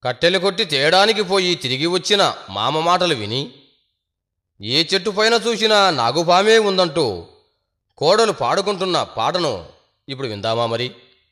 కట్టెలు కొట్టి తేయడానికి పోయి తిరిగి వచ్చిన మామ మాటలు విని ఏ చెట్టు పైన చూసినా నాగుపామే ఉందంటూ కోడలు పాడుకుంటున్న పాటను ఇప్పుడు విందామా మరి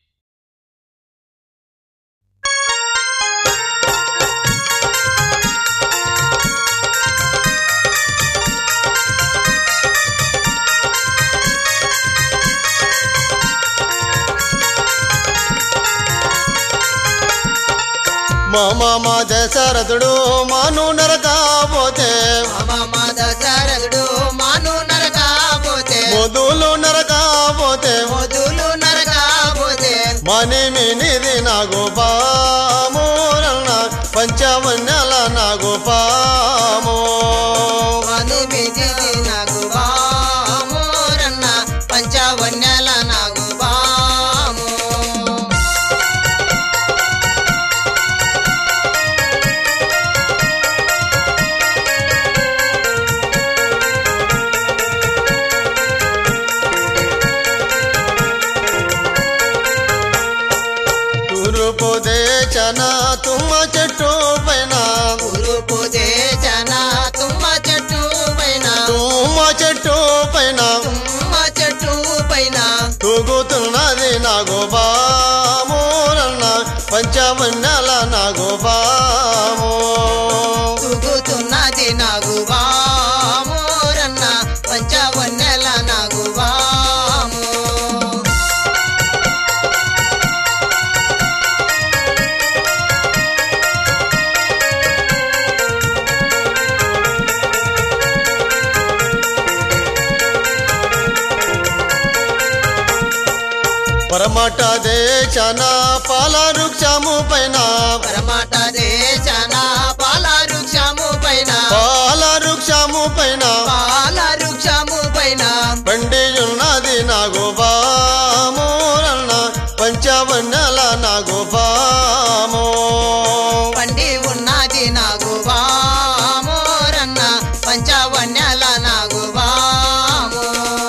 మా మామ దశరథుడు మాను నరకాపోతే మామ దశరథుడు మాను నరకాపోతే మొదులు నరకాపోతే మొదులు నరకాపోతే మణిమినిది నాగు పామూరన్న పంచవన్యాల నాగు పాము మను బిజిది నాకు బామోరన్న పంచవన్యాల నాకు బాము తూర్పు దేశన తుమ్మ చెట్టు పైన తూర్పు దేశన తుమ్మ చెట్టు పైన తుమ్మ చెట్టు పైన తుమ్మ చెట్టు పైన తూగుతున్నది నాగు పామూరన్న పంచవన్యాల నాగు పాము తూగుతున్నది నాకు బామోరన్న పంచవన్యాల నాకు బాము పరమట దేశన పాల వృక్షము పైన పరమాట దేశన పాల వృక్షము పైన పాల వృక్షము పైన పాల వృక్షము పైన పండియున్నది నాగు పామూరన్న పంచవన్నెల నాగు పాము పండి ఉన్నది నాగు బామోరన్న పంచవన్యాల నాగు బాము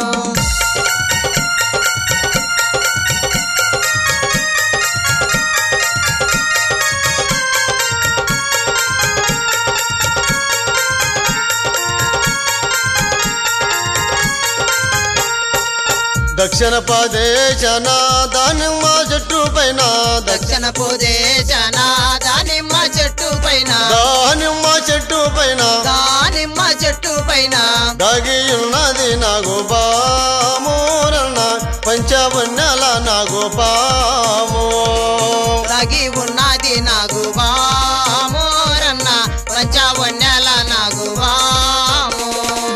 దక్షిణ ప్రదేశన దానిమ్మ చెట్టు పైన దక్షిణ దేశన దానిమ్మ చెట్టు పైన దానిమ్మ చెట్టు పైన దానిమ్మ చెట్టు పైన దాగియున్నది నాగు పామూరన్న పంచవన్నెల నాగు పాము తగి ఉన్నది నాగు బామోరన్న పంచవన్యాల నాగు బాము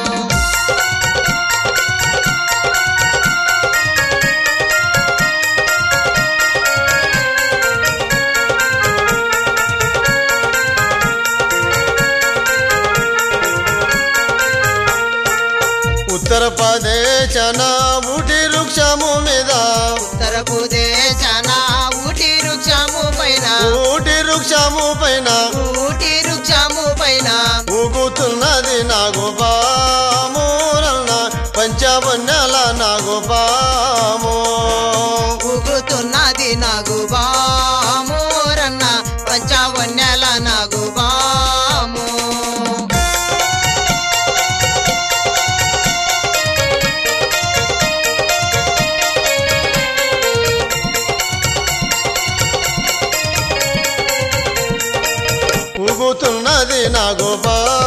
ఉత్తర ప్రదేశన ఊటి వృక్షము మీద ఉత్తరపు దేశన ఊటి వృక్షము పైన ఊటి వృక్షము పైన ఊటి వృక్షము పైన ఊగుతున్నది నాగు పామూరన్న పంచవన్నెల నాగు పాము ఊగుతున్నది నాగు బామోరన్న పంచవన్యాల నాగు బాము ఊగుతున్నది నాగు పాము